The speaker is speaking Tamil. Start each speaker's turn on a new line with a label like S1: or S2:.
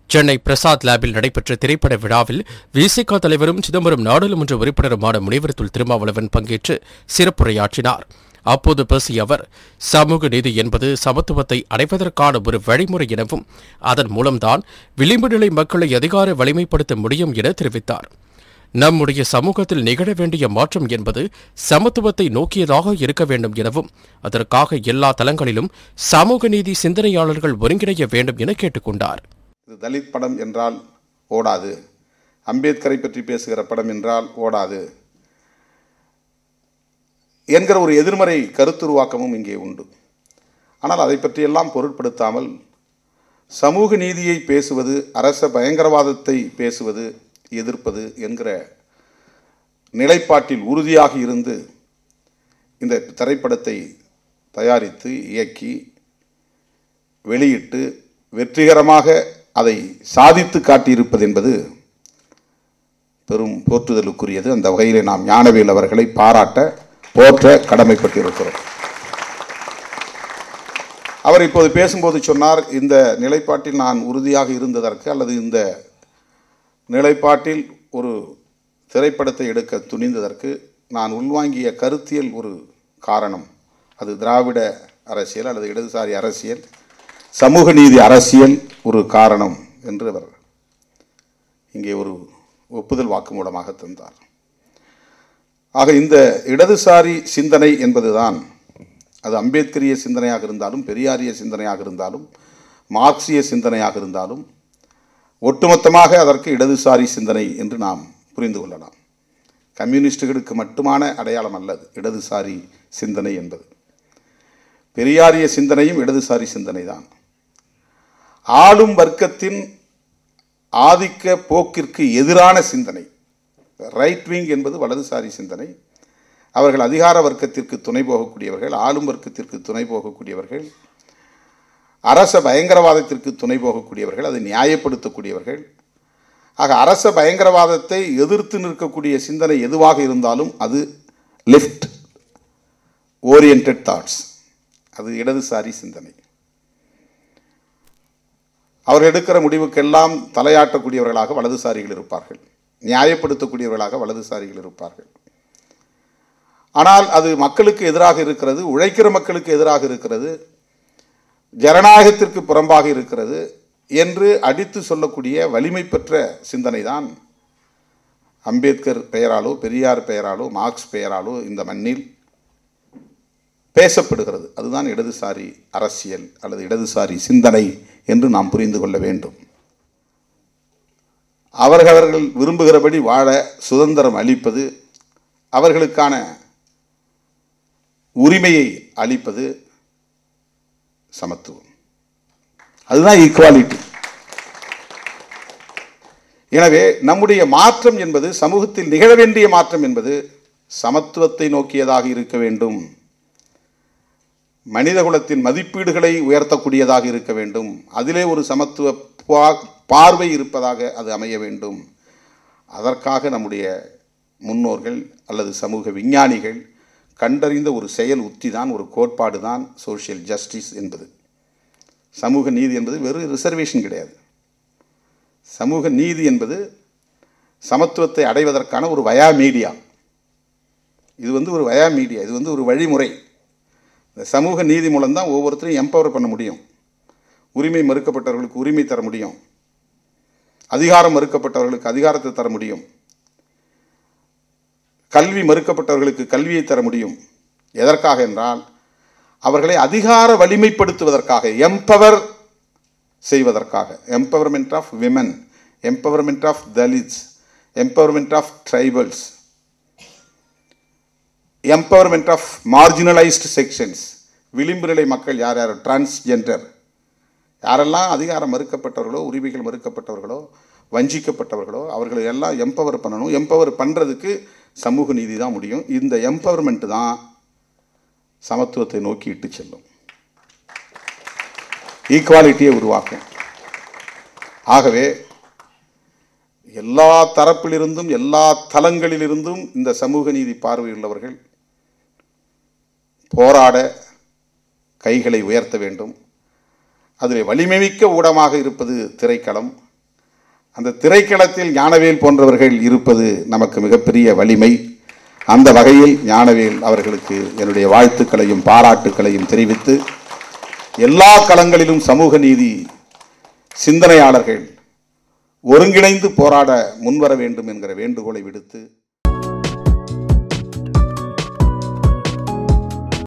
S1: சென்னை பிரசாத் லேபில் நடைபெற்ற திரைப்பட விழாவில் விசிக தலைவரும் சிதம்பரம் நாடாளுமன்ற உறுப்பினருமான முனைவர் தொல் திருமாவளவன் பங்கேற்று சிறப்புரையாற்றினார் அப்போது பேசிய அவர் சமூக நீதி என்பது சமத்துவத்தை அடைவதற்கான ஒரு வழிமுறை எனவும் அதன் மூலம்தான் விளிம்பு நிலை மக்களை அதிகார வலிமைப்படுத்த முடியும் என தெரிவித்தார் நம்முடைய சமூகத்தில் நிகழ வேண்டிய மாற்றம் என்பது சமத்துவத்தை நோக்கியதாக இருக்க வேண்டும் எனவும் அதற்காக எல்லா தளங்களிலும் சமூக நீதி சிந்தனையாளர்கள் ஒருங்கிணைய வேண்டும் என கேட்டுக்கொண்டார்
S2: இது தலித் படம் என்றால் ஓடாது அம்பேத்கரை பற்றி பேசுகிற படம் என்றால் ஓடாது என்கிற ஒரு எதிர்மறை கருத்துருவாக்கமும் இங்கே உண்டு ஆனால் அதை பற்றியெல்லாம் பொருட்படுத்தாமல் சமூக நீதியை பேசுவது அரச பயங்கரவாதத்தை பேசுவது எதிர்ப்பது என்கிற நிலைப்பாட்டில் உறுதியாக இருந்து இந்த திரைப்படத்தை தயாரித்து இயக்கி வெளியிட்டு வெற்றிகரமாக அதை சாதித்து காட்டியிருப்பது என்பது பெரும் போற்றுதலுக்குரியது அந்த வகையிலே நாம் ஞானவேல் அவர்களை பாராட்ட போற்ற கடமைப்பட்டிருக்கிறோம் அவர் இப்போது பேசும்போது சொன்னார் இந்த நிலைப்பாட்டில் நான் உறுதியாக இருந்ததற்கு அல்லது இந்த நிலைப்பாட்டில் ஒரு திரைப்படத்தை எடுக்க துணிந்ததற்கு நான் உள்வாங்கிய கருத்தியல் ஒரு காரணம் அது திராவிட அரசியல் அல்லது இடதுசாரி அரசியல் சமூக நீதி அரசியல் ஒரு காரணம் என்று அவர் இங்கே ஒரு ஒப்புதல் வாக்குமூலமாக தந்தார் ஆக இந்த இடதுசாரி சிந்தனை என்பதுதான் அது அம்பேத்கரிய சிந்தனையாக இருந்தாலும் பெரியாரிய சிந்தனையாக இருந்தாலும் மார்க்சிய சிந்தனையாக இருந்தாலும் ஒட்டுமொத்தமாக அதற்கு இடதுசாரி சிந்தனை என்று நாம் புரிந்து கொள்ளலாம் கம்யூனிஸ்டுகளுக்கு மட்டுமான அடையாளம் அல்லது இடதுசாரி சிந்தனை என்பது பெரியாரிய சிந்தனையும் இடதுசாரி சிந்தனை தான் ஆளும் வர்க்கத்தின் ஆதிக்க போக்கிற்கு எதிரான சிந்தனை ரைட் விங் என்பது வலதுசாரி சிந்தனை அவர்கள் அதிகார வர்க்கத்திற்கு துணை போகக்கூடியவர்கள் ஆளும் வர்க்கத்திற்கு துணை போகக்கூடியவர்கள் அரச பயங்கரவாதத்திற்கு துணை போகக்கூடியவர்கள் அதை நியாயப்படுத்தக்கூடியவர்கள் ஆக அரச பயங்கரவாதத்தை எதிர்த்து நிற்கக்கூடிய சிந்தனை எதுவாக இருந்தாலும் அது லெஃப்ட் ஓரியன்ட் தாட்ஸ் அது இடதுசாரி சிந்தனை அவர்கள் எடுக்கிற முடிவுக்கெல்லாம் தலையாட்டக்கூடியவர்களாக வலதுசாரிகள் இருப்பார்கள் நியாயப்படுத்தக்கூடியவர்களாக வலதுசாரிகள் இருப்பார்கள் ஆனால் அது மக்களுக்கு எதிராக இருக்கிறது உழைக்கிற மக்களுக்கு எதிராக இருக்கிறது ஜனநாயகத்திற்கு புறம்பாக இருக்கிறது என்று அடித்து சொல்லக்கூடிய வலிமை பெற்ற சிந்தனை தான் அம்பேத்கர் பெயராலோ பெரியார் பெயராலோ மார்க்ஸ் பெயராலோ இந்த மண்ணில் பேசப்படுகிறது அதுதான் இடதுசாரி அரசியல் அல்லது இடதுசாரி சிந்தனை என்று நாம் புரிந்து கொள்ள வேண்டும் அவர்கள் விரும்புகிறபடி வாழ சுதந்திரம் அளிப்பது அவர்களுக்கான உரிமையை அளிப்பது சமத்துவம் அதுதான் ஈக்குவாலிட்டி எனவே நம்முடைய மாற்றம் என்பது சமூகத்தில் நிகழ வேண்டிய மாற்றம் என்பது சமத்துவத்தை நோக்கியதாக இருக்க வேண்டும் மனிதகுலத்தின் மதிப்பீடுகளை உயர்த்தக்கூடியதாக இருக்க வேண்டும் அதிலே ஒரு சமத்துவ பார்வை இருப்பதாக அது அமைய வேண்டும் அதற்காக நம்முடைய முன்னோர்கள் அல்லது சமூக விஞ்ஞானிகள் கண்டறிந்த ஒரு செயல் உத்தி தான் ஒரு கோட்பாடு தான் சோஷியல் ஜஸ்டிஸ் என்பது சமூக நீதி என்பது வெறும் ரிசர்வேஷன் கிடையாது சமூக நீதி என்பது சமத்துவத்தை அடைவதற்கான ஒரு வயா மீடியா இது வந்து ஒரு வயா மீடியா இது வந்து ஒரு வழிமுறை இந்த சமூக நீதி மூலம்தான் ஒவ்வொருத்தரையும் எம்பவர் பண்ண முடியும் உரிமை மறுக்கப்பட்டவர்களுக்கு உரிமை தர முடியும் அதிகாரம் மறுக்கப்பட்டவர்களுக்கு அதிகாரத்தை தர முடியும் கல்வி மறுக்கப்பட்டவர்களுக்கு கல்வியை தர முடியும் எதற்காக என்றால் அவர்களை அதிகார வலிமைப்படுத்துவதற்காக எம்பவர் செய்வதற்காக empowerment of women empowerment of dalits empowerment of tribals empowerment of marginalised sections விளிம்பு நிலை மக்கள் யார் யார் டிரான்ஸ்ஜெண்டர் யாரெல்லாம் அதிகாரம் மறுக்கப்பட்டவர்களோ உரிமைகள் மறுக்கப்பட்டவர்களோ வஞ்சிக்கப்பட்டவர்களோ அவர்களை எல்லாம் எம்பவர் பண்ணணும் எம்பவர் பண்ணுறதுக்கு சமூக நீதி தான் முடியும் இந்த எம்பவர்மெண்ட் தான் சமத்துவத்தை நோக்கி இட்டு செல்லும் ஈக்குவாலிட்டியை உருவாக்கும் ஆகவே எல்லா தரப்பிலிருந்தும் எல்லா தளங்களிலிருந்தும் இந்த சமூக நீதி பார்வையுள்ளவர்கள் போராட கைகளை உயர்த்த வேண்டும் அதில் வலிமைமிக்க ஊடகமாக இருப்பது திரைக்களம் அந்த திரைக்களத்தில் ஞானவேல் போன்றவர்கள் இருப்பது நமக்கு மிகப்பெரிய வலிமை அந்த வகையில் ஞானவேல் அவர்களுக்கு என்னுடைய வாழ்த்துக்களையும் பாராட்டுக்களையும் தெரிவித்து எல்லா களங்களிலும் சமூக நீதி சிந்தனையாளர்கள் ஒருங்கிணைந்து போராட முன்வர வேண்டும் என்கிற வேண்டுகோளை விடுத்து